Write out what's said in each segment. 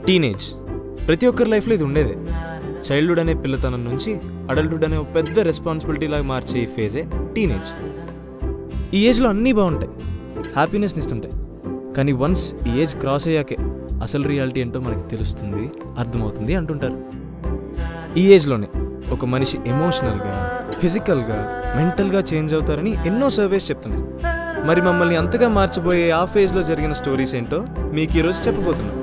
Teenage ప్రతి ఒక్కరి లైఫ్లో ఇది ఉండేదే చైల్డ్హుడ్ అనే పిల్లతనం నుంచి అడల్ట్హుడ్ అనే ఒక పెద్ద రెస్పాన్సిబిలిటీ లాగా మార్చే ఈ ఫేజే టీనేజ్ ఈ ఏజ్లో అన్నీ బాగుంటాయి హ్యాపీనెస్ని ఇస్తుంటాయి కానీ వన్స్ ఈ ఏజ్ క్రాస్ అయ్యాకే అసలు రియాలిటీ ఏంటో మనకి తెలుస్తుంది అర్థమవుతుంది అంటుంటారు ఈ ఏజ్లోనే ఒక మనిషి ఎమోషనల్గా ఫిజికల్గా మెంటల్గా చేంజ్ అవుతారని ఎన్నో సర్వేస్ చెప్తున్నాయి మరి మమ్మల్ని అంతగా మార్చిపోయే ఆ ఫేజ్లో జరిగిన స్టోరీస్ ఏంటో మీకు ఈరోజు చెప్పబోతున్నాను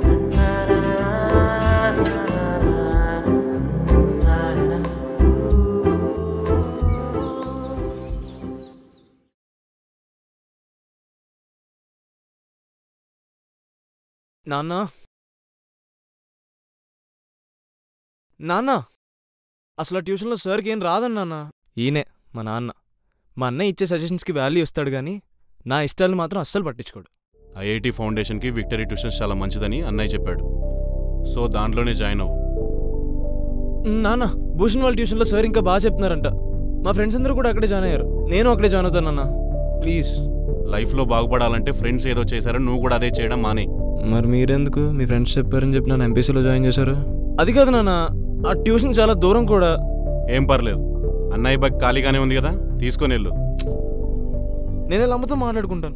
నాన్న నాన్న అసలు ఆ ట్యూషన్లో సార్కి ఏం రాదండి నాన్న ఈయనే మా నాన్న మా అన్నయ్య ఇచ్చే సజెషన్స్కి వాల్యూ ఇస్తాడు కానీ నా ఇష్టాలను మాత్రం అస్సలు పట్టించుకోడు ఐఐటి ఫౌండేషన్కి విక్టరీ ట్యూషన్స్ చాలా మంచిదని అన్నయ్య చెప్పాడు సో దాంట్లోనే జాయిన్ అవ్వు నాన్న భూషణ్ వాళ్ళ ట్యూషన్లో సార్ ఇంకా బాగా చెప్తున్నారంట మా ఫ్రెండ్స్ అందరూ కూడా అక్కడే జాయిన్ అయ్యారు నేను అక్కడే జాయిన్ అవుతాను నాన్న ప్లీజ్ లైఫ్లో బాగుపడాలంటే ఫ్రెండ్స్ ఏదో చేశారో నువ్వు కూడా అదే చేయడం మానే మరి మీరెందుకు మీ ఫ్రెండ్స్ చెప్పారని చెప్పి నన్ను ఎంపీసీలో జాయిన్ చేశారు అది కాదు నాన్న ఆ ట్యూషన్ చాలా దూరం కూడా ఏం పర్లేదు అన్నయ్య బగ్ ఖాళీగానే ఉంది కదా తీసుకొని వెళ్ళు నేను ఇలా అమ్మతో మాట్లాడుకుంటాను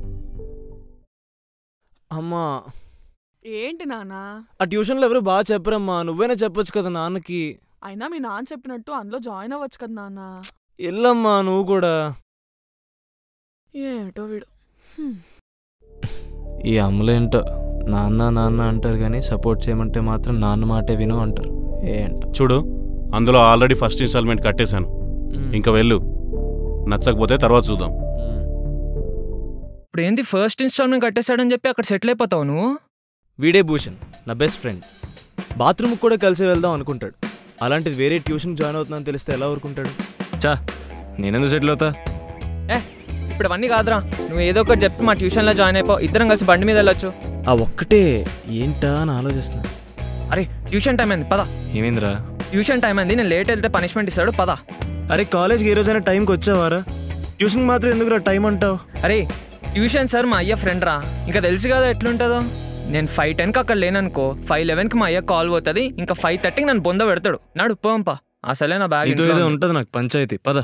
అమ్మా ఏంటి నానా ఆ ట్యూషన్లో ఎవరు బాగా చెప్పరమ్మా నువ్వైనా చెప్పొచ్చు కదా నాన్నకి అయినా మీ నాన్న చెప్పినట్టు అందులో జాయిన్ అవ్వచ్చు కదా నాన్న ఎల్లమ్మా నువ్వు కూడా ఏమిటో వీడు హ్మ్. ఈ అమ్మలేంటో నాన్న నాన్న అంటారు కానీ సపోర్ట్ చేయమంటే మాత్రం నాన్న మాటే విను అంటారు ఏంటో చూడు అందులో ఆల్రెడీ ఫస్ట్ ఇన్స్టాల్మెంట్ కట్టేశాను ఇంకా వెళ్ళు నచ్చకపోతే తర్వాత చూద్దాం ఇప్పుడు ఏంది ఫస్ట్ ఇన్స్టాల్మెంట్ కట్టేశాడని చెప్పి అక్కడ సెటిల్ అయిపోతావు నువ్వు వీడే భూషణ్ నా బెస్ట్ ఫ్రెండ్ బాత్రూమ్కి కూడా కలిసి వెళ్దాం అనుకుంటాడు అలాంటిది వేరే ట్యూషన్ జాయిన్ అవుతుందని తెలిస్తే ఎలా ఊరుకుంటాడు చా నేనెందుకు సెటిల్ అవుతా ఏ ఇప్పుడు అవన్నీ కాదురా నువ్వు ఏదో ఒకటి చెప్పి మా ట్యూషన్లో జాయిన్ అయిపో ఇద్దరం కలిసి బండి మీద వెళ్ళొచ్చు ఆ ఒక్కటే ఏంటా అని ఆలోచిస్తున్నా అరే ట్యూషన్ టైం అయింది పద ఏమైందిరా ట్యూషన్ టైం అయింది నేను లేట్ వెళ్తే పనిష్మెంట్ ఇస్తాడు పద అరే కాలేజ్కి ఏ రోజైనా టైంకి వచ్చావారా ట్యూషన్ మాత్రం ఎందుకురా టైం అంటావు అరే ట్యూషన్ సార్ మా అయ్య ఫ్రెండ్ రా ఇంకా తెలుసు కదా ఎట్లుంటుందో నేను ఫైవ్ టెన్కి అక్కడ లేననుకో ఫైవ్ లెవెన్కి మా అయ్య కాల్ పోతుంది ఇంకా ఫైవ్ థర్టీకి నన్ను బొంద పెడతాడు నాడు పోంపా అసలే నా బ్యాగ్ ఇదో ఇంట్లో ఏదో ఉంది. ఉంటుంది నాకు పంచాయతీ పద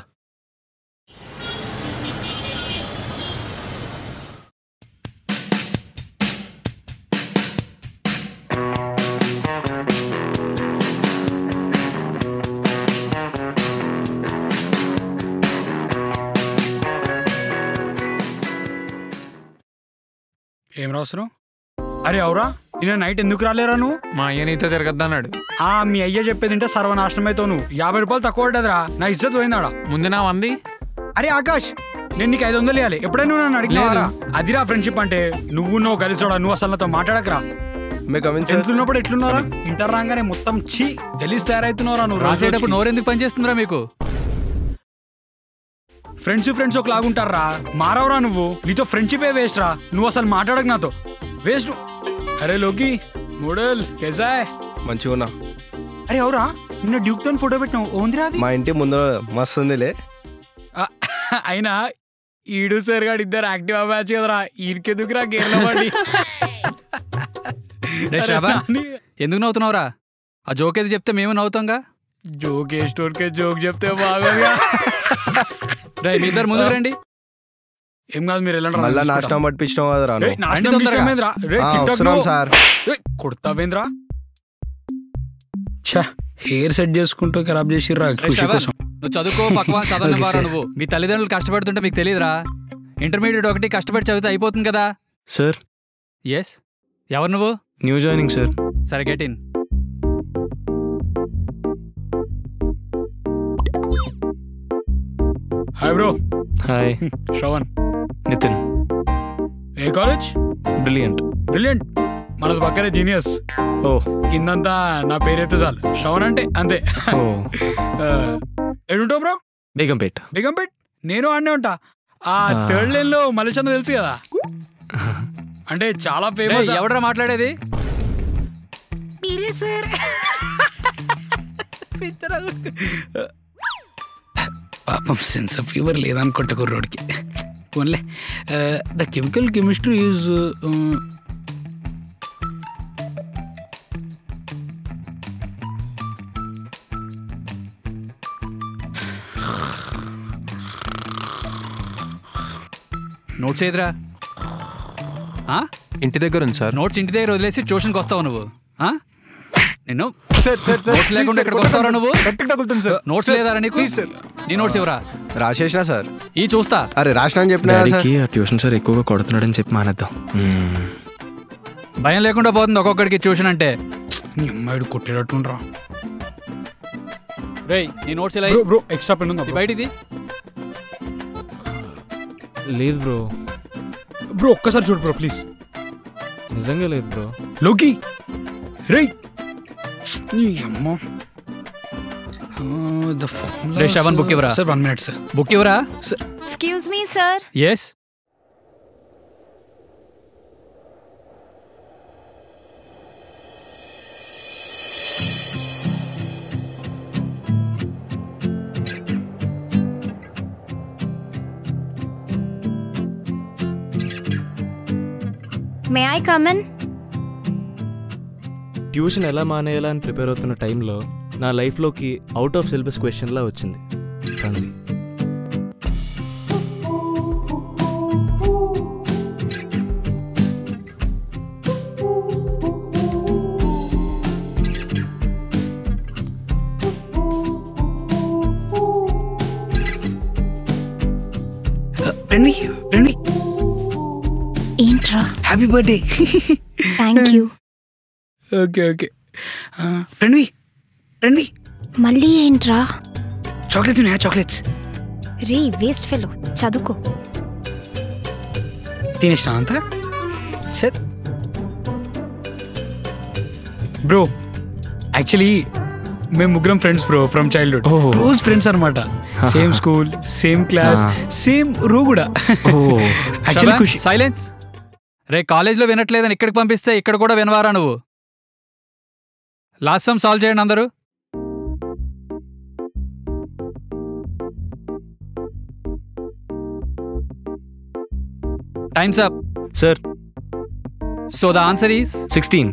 ఏం రావసరం అరే అవురా నిన్న నైట్ ఎందుకు రాలేరా నువ్వు మా అయ్య నీతో తిరగద్దన్నాడు ఆ మీ అయ్య చెప్పేది అంటే సర్వనాశనం అవుతావు నువ్వు యాభై రూపాయలు తక్కువ పడ్డదిరా నా ఇజ్జత్ పోయిందాడా ముందు నా వంది అరే ఆకాష్ నేను నీకు ఐదు వందలు ఇవ్వాలి ఎప్పుడైనా నువ్వు నన్ను అడిగినావారా అదిరా ఫ్రెండ్షిప్ అంటే నువ్వు నువ్వు కలిసోడా నువ్వు అసలు నాతో మాట్లాడకరా ఎంతున్నప్పుడు ఎట్లున్నారా ఇంటర్ రాగానే మొత్తం చీ తెలిసి తయారైతున్నారా నువ్వు రాసేటప్పుడు నోరెందుకు పనిచేస్తుందిరా మీకు ఫ్రెండ్స్ ఫ్రెండ్స్ ఒక లాగుంటారా మారవరా నువ్వు నీతో ఫ్రెండ్షిప్ ఏ వేస్ట్ రా నువ్వు అసలు మాట్లాడక నాతో వేస్ట్ అరే లోకి మోడల్ కేసా మంచిగా ఉన్నా అరే అవురా నిన్న డ్యూక్ తో ఫోటో పెట్టినావు ఓందిరా అది మా ఇంటి ముందు మస్తు ఉందిలే ఆ, అయినా ఈడు సార్ గాడు ఇద్దరు యాక్టివ్ బ్యాచ్ కదరా ఈడికెందుకురా గేర్ల పడి రే శ్రవణ్ ఎందుకు నవ్వుతున్నావురా ఆ జోక్ ఏది చెప్తే మేము నవ్వుతాంగా జోక్ ఏ స్టోర్ కే జోక్ చెప్తే బాగా రే మీ ఇద్దరు ముందుకు రండి ఏం కాదు మీరు వెళ్ళండి రా, మళ్ళా నేను నాశనం పట్టించినావు కదరా చూసుకుంటా. ఏయ్, నువ్వు. నాశనం రండి విషయం తొందరగా. ఏందిరా? రే, ఆ, TikTok వస్తున్నాం లో- సార్ ఏయ్, కొడతావేంద్రా ఛా హెయిర్ సెట్ చేసుకుంటూ ఖరాబ్ చేసిర్రా రే ఖుషి శ్రవణ్, కోసం నువ్వు చదువుకో పక్కవా చదవని ఓకే, బారా సార్. నువ్వు మీ తల్లిదండ్రులు కష్టపడుతుంటే మీకు తెలియదురా ఇంటర్మీడియట్ ఒకటి కష్టపడి చదివితే అయిపోతుంది కదా సార్ ఎస్ ఎవరు నువ్వు న్యూ జాయినింగ్ సార్ సరే get in hi bro hi Shravan Nitin ఏ కాలేజ్ బ్రిలియంట్ బ్రిలియంట్ మనది పక్కనే జీనియస్ ఓ కిందంతా నా పేరైతే చాలు శ్రవణ్ అంటే అంతే ఓ ఎడుంటావు బ్రో బేగంపేట్ బేగంపేట్ నేను ఆడనే ఉంటా ఆ ఆ. థర్డ్ లైన్ లో మలేషియా తెలుసు కదా అంటే చాలా ఫేమస్ ఎవడరా మాట్లాడేది మీరే సార్ పాపం సెన్స్ ఆఫ్ ఫీవర్ లేదనుకుంటా కుర్రోడికి పోన్లే the chemical chemistry is notes ఏదిరా ఆ? ఇంటి దగ్గర ఉంది సార్ నోట్స్ ఇంటి దగ్గర వదిలేసి ట్యూషన్కి వస్తావు నువ్వు ఆ? నిన్ను నోట్స్ లేకుండా ఇక్కడికి వస్తావరా నువ్వు తగులుతుంది సార్ నోట్స్ లేదారా నీకు నీ నోట్స్ ఇవ్వరా రాసేసిన సార్ ఈ చూస్తా అరే రాసిన అని చెప్పినా కదా సార్ డాడీకి ఆ ట్యూషన్ సార్ ఎక్కువగా కొడుతున్నాడని చెప్పి మానేద్దాం మ్మ్. భయం లేకుండా పోతుంది ఒక్కొక్కడికి ట్యూషన్ అంటే నీ అమ్మాయిడు కొట్టేటట్టుండ్రా రేయ్ నీ నోట్స్ ఇలా బ్రో బ్రో ఎక్స్ట్రా పెన్ ఉందా ఇది బయటిది లేదు బ్రో బ్రో ఒక్కసారి చూడు బ్రో ప్లీజ్ నిజంగా లేదు బ్రో లోకి రేయ్ నీ అమ్మ ద రే, శ్రవణ్, book ఇవ్వరా. Sir one minute sir book ఇవ్వరా excuse me sir yes may I come in tuition ఎలా మానేయాలా అని ప్రిపేర్ అవుతున్న టైంలో నా లైఫ్లోకి అవుట్ ఆఫ్ సిలబస్ క్వశ్చన్లా వచ్చింది ప్రణవి రండి రండి ఏంట్రా happy birthday thank you okay okay రండి రండి మళ్ళీ ఏంట్రా చాక్లెట్స్ ఉన్నాయా చాక్లెట్స్ రే వేస్ట్ ఫెలో చదువుకో తినేసిన అంతా సార్ బ్రో యాక్చువల్లీ మేము ముగ్గురం friends bro from childhood Oh. Close friends అనమాట same school same class Ah. Same రూ కూడా యాక్చువల్లీ ఖుషి సైలెన్స్ రే కాలేజ్లో వినట్లేదని ఇక్కడికి పంపిస్తే ఇక్కడ కూడా వినవారా నువ్వు లాస్ట్ సమ్ సాల్వ్ చేయండి అందరూ times up sir so the answer is sixteen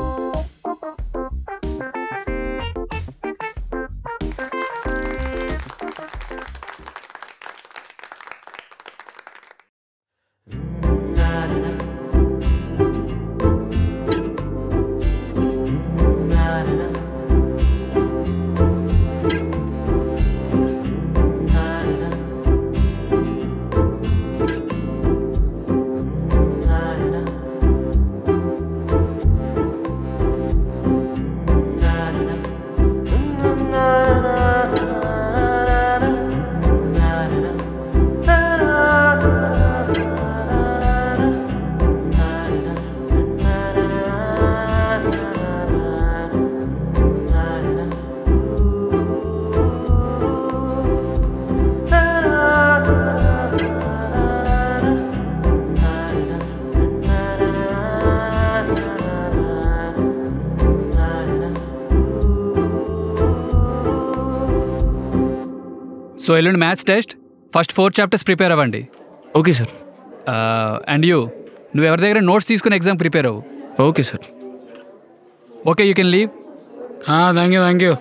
so ఎల్లుండి maths test first four chapters prepare అవ్వండి ఓకే సార్ అండ్ యూ నువ్వు ఎవరి దగ్గర నోట్స్ తీసుకుని ఎగ్జామ్ ప్రిపేర్ అవ్వు okay sir okay you can leave thank you thank you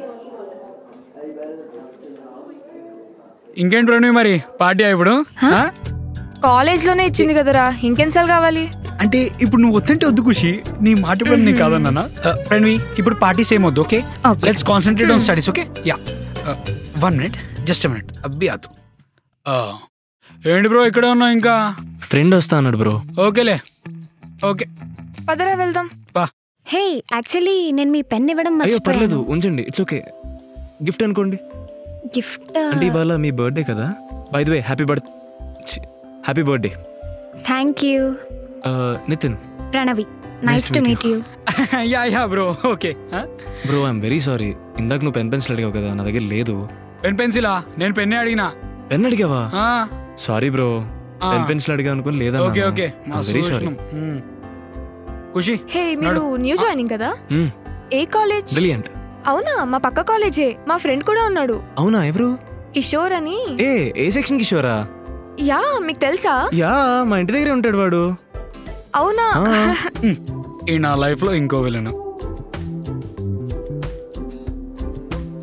ఇంకేంటి ప్రణవి మరి party ఇప్పుడు ఆ? కాలేజ్ లోనే ఇచ్చింది కదరా ఇంకెన్సార్లు కావాలి అంటే ఇప్పుడు నువ్వు వద్దంటే వద్దు ఖుషి నీ మాట ఇప్పుడు నేను కాదన్నా ప్రణవి ఇప్పుడు పార్టీస్ ఏం వద్దు okay Okay. Let's concentrate on studies okay ya one minute just minute అబ్బి ఆదు ఏంటి బ్రో ఇక్కడ ఉన్నావు ఇంకా ఫ్రెండ్ వస్తా అన్నాడు బ్రో ఓకేలే ఓకే పదరా వెళ్దాం హే యాక్చువల్లీ నేను మీ పెన్ ఇవ్వడం అయ్యో పర్లేదు మర్చిపోయాను ఉంచండి ఇట్స్ ఓకే గిఫ్ట్ అనుకోండి గిఫ్ట్ అంటే ఇవాళ మీ బర్త్డే కదా by the way happy birth happy birthday thank you Nitin Pranavi Nice nice to to meet meet you ya ya bro okay bro I'm very sorry ఇందాక నువ్వు పెన్ పెన్సిల్ అడిగావు కదా నా దగ్గర లేదు పెన్ పెన్సిలా నేను పెన్నే అడిగినా పెన్ అడిగావా ఆ, సారీ బ్రో ఆ. పెన్ పెన్సిల్ అడిగా అనుకుని లేదా okay okay very sorry Khushi hey మీరు న్యూ జాయినింగ్ కదా ఏ కాలేజ్ బ్రిలియంట్ అవునా మా పక్క కాలేజే మా ఫ్రెండ్ కూడా ఉన్నాడు అవునా ఎవరు కిషోర్ అని ఏ ఏ సెక్షన్ కిషోరా యా మీకు తెలుసా యా మా ఇంటి దగ్గరే ఉంటాడు వాడు అవునా ఆ, ఈ నా లైఫ్ లో ఇంకో విలను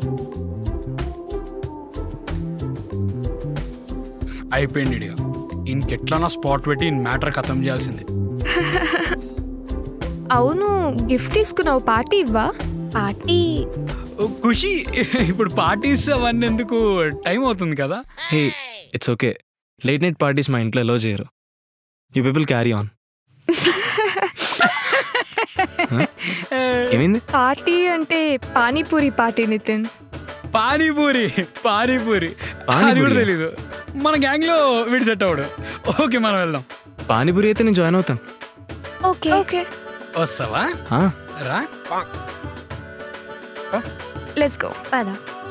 అయిపోయింది ఇడిగా ఈ ఇంకెట్లా స్పాట్ పెట్టి మ్యాటర్ ఖతం చేయాల్సిందే అవును గిఫ్ట్ తీసుకున్నావు పార్టీ ఇవ్వా పార్టీ ఓ, ఖుషి ఇప్పుడు పార్టీస్ అవన్నీ ఎందుకు టైం అవుతుంది కదా hey it's okay late night parties మా ఇంట్లో ఎలో చేయరు యూ పీపుల్ క్యారీ ఆన్ ఏమైంది పార్టీ అంటే పానీపూరి పార్టీ నితిన్ పానీపూరి పానీపూరి అది పానీపూరియా? కూడా తెలీదు మన గ్యాంగ్ లో వీడు సెట్ అవడు ఓకే మనం వెళ్దాం పానీపూరి అయితే నేను జాయిన్ అవుతాను ఓకే ఓకే వస్తావా ఆ, రా లెట్స్ గో పద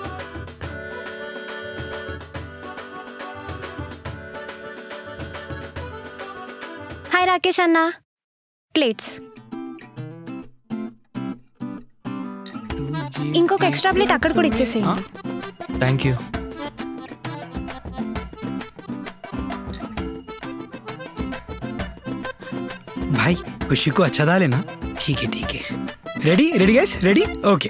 హాయ్ రాకేష్ అన్న ప్లేట్స్ ఇంకొక ఎక్స్ట్రా ప్లేట్ అక్కడ కూడా ఇచ్చేసేయండి థ్యాంక్ యూ भाई खुशी को अच्छा था लेना ठीक है ठीक है ready ready guys ready okay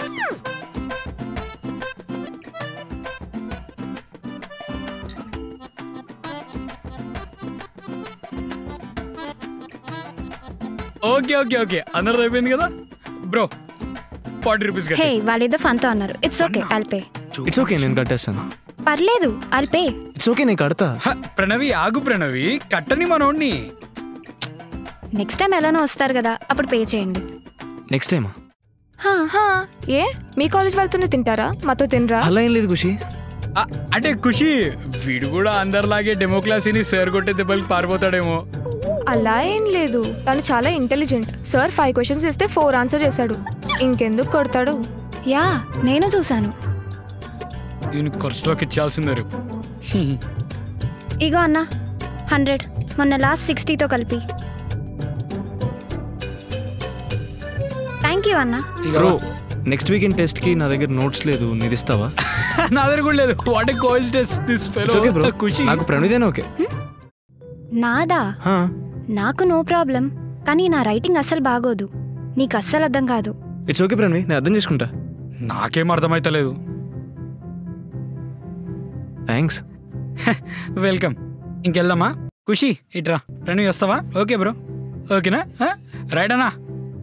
okay okay okay అందరూ అయిపోయింది కదా బ్రో ఫార్టీ రూపీస్ హే వాళ్ళేదో ఫన్తో అన్నారు ఇట్స్ ఓకే అల్పే ఇట్స్ ఓకే నేను కట్టేస్తాను పర్లేదు అల్పే ఇట్స్ ఓకే నేను కడతా ప్రణవి ఆగు ప్రణవి కట్టని మనోడిని నెక్స్ట్ టైం ఎలానో వస్తారు కదా అప్పుడు పే చేయండి నెక్స్ట్ టైమా హా, ఏ మీ కాలేజ్ వెళ్తూనే తింటారా మాతో తినరా అలా ఏం లేదు ఖుషి ఆ, అంటే ఖుషి వీడు కూడా అందరిలాగే డెమోక్రసీని సేర్ కొట్టే దెబ్బలకి పారిపోతాడేమో అలా ఏం లేదు తను చాలా ఇంటెలిజెంట్ సార్ ఫైవ్ క్వశ్చన్స్ ఇస్తే ఫోర్ ఆన్సర్ చేశాడు ఇంకెందుకు కొడతాడు యా నేను చూశాను దీని ఖర్చులోకి ఇచ్చాల్సిందే రేపు ఇగో అన్న హండ్రెడ్ మొన్న లాస్ట్ సిక్స్టీతో కలిపి థ్యాంక్ యూ అన్న బ్రో నెక్స్ట్ వీకెండ్ టెస్ట్ కి నా దగ్గర నోట్స్ లేదు నీది ఇస్తావా నా దగ్గర కూడా లేదు what a coincidence this it's okay bro fellow Khushi నాకు ప్రణీదేనా ఓకే నాదా హా, నాకు నో ప్రాబ్లం కానీ నా రైటింగ్ అస్సలు బాగోదు నీకు అస్సలు అర్థం కాదు ఇట్స్ ఓకే ప్రణవి నేను అర్థం చేసుకుంటా నాకేం అర్థమైతలేదు థ్యాంక్స్ వెల్కమ్ ఇంకెళ్దామా ఖుషి ఇట్రా ప్రణవి వస్తావా ఓకే బ్రో ఓకేనా రైట్ అన్నా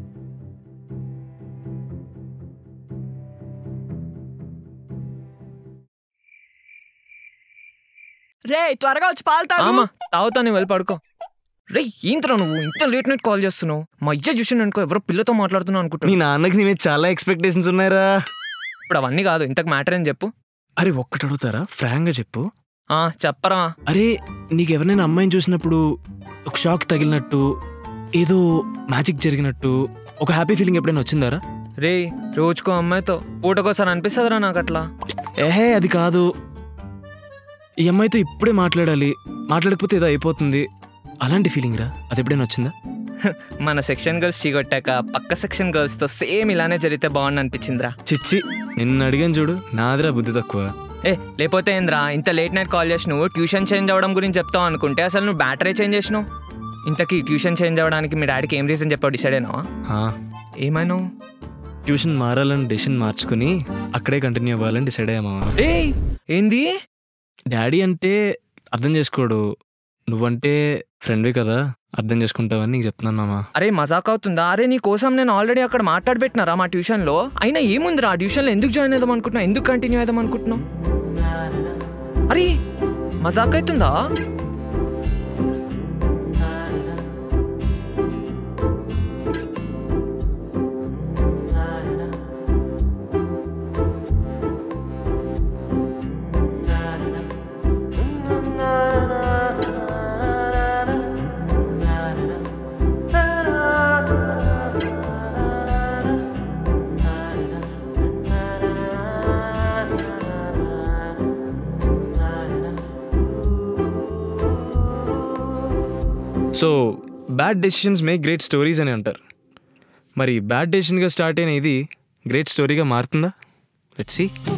రే త్వరగా వచ్చి పాలు తాగు ఆమా తాగుతాను వెళ్ళి పడుకో రే ఏంట్రా నువ్వు ఇంత లేట్ నైట్ కాల్ చేస్తున్నావు మా అయ్య చూసి అనుకో ఎవరో పిల్లతో మాట్లాడుతున్నావు మీ అనుకుంటున్నా నాన్నకి నీ మీద చాలా ఎక్స్పెక్టేషన్స్ ఉన్నాయిరా ఇప్పుడు అవన్నీ కాదు ఇంతకు మ్యాటర్ అని చెప్పు అరే ఒక్కటి అడుగుతారా ఫ్రాంక్ గా చెప్పు ఆ చెప్పరా అరే నీకు ఎవరైనా అమ్మాయిని చూసినప్పుడు ఒక షాక్ తగిలినట్టు ఏదో మ్యాజిక్ జరిగినట్టు ఒక హ్యాపీ ఫీలింగ్ ఎప్పుడైనా వచ్చిందారా రే రోజుకో అమ్మాయితో పూటకోసారి అనిపిస్తుందిరా నాకు అట్లా ఏహే అది కాదు ఈ అమ్మాయితో ఇప్పుడే మాట్లాడాలి మాట్లాడకపోతే ఏదో అయిపోతుంది అలాంటి ఫీలింగ్ రా అది ఎప్పుడైనా వచ్చిందా మన సెక్షన్ గర్ల్స్ చీగొట్టాక పక్క సెక్షన్ గర్ల్స్ తో సేమ్ ఇలానే జరిగితే బాగుంది అనిపించిందిరా చిచ్చి నిన్ను అడిగాను చూడు నాదిరా బుద్ధి తక్కువ ఏ లేకపోతే ఏంద్రా ఇంత లేట్ నైట్ కాల్ చేసి నువ్వు ట్యూషన్ చేంజ్ అవ్వడం గురించి చెప్తావు అనుకుంటే అసలు నువ్వు బ్యాటరీ చేంజ్ చేసినావు ఇంతకీ ట్యూషన్ చేంజ్ అవ్వడానికి మీ డాడీకి ఏం రీజన్ చెప్పావు డిసైడ్ అయినావా హా, ఏమైనావు ట్యూషన్ మారాలని డెసిషన్ మార్చుకుని అక్కడే కంటిన్యూ అవ్వాలని డిసైడ్ అయ్యామా ఏ ఏంది డాడీ అంటే అర్థం చేసుకోడు నువ్వంటే ఫ్రెండ్వి కదా అర్థం చేసుకుంటావని నీకు చెప్తున్నాను మామ అరే మజాక్ అవుతుందా అరే నీ కోసం నేను ఆల్రెడీ అక్కడ మాట్లాడబెట్టినారా మా ట్యూషన్లో అయినా ఏముందిరా ఆ ట్యూషన్లో ఎందుకు జాయిన్ అవుదాం అనుకుంటున్నావు ఎందుకు కంటిన్యూ అవుదాం అనుకుంటున్నావు అరే మజాక్ అవుతుందా so bad decisions make great stories అని అంటారు మరి బ్యాడ్ డెసిషన్గా స్టార్ట్ అయిన ఇది గ్రేట్ స్టోరీగా మారుతుందా లెట్స్ సీ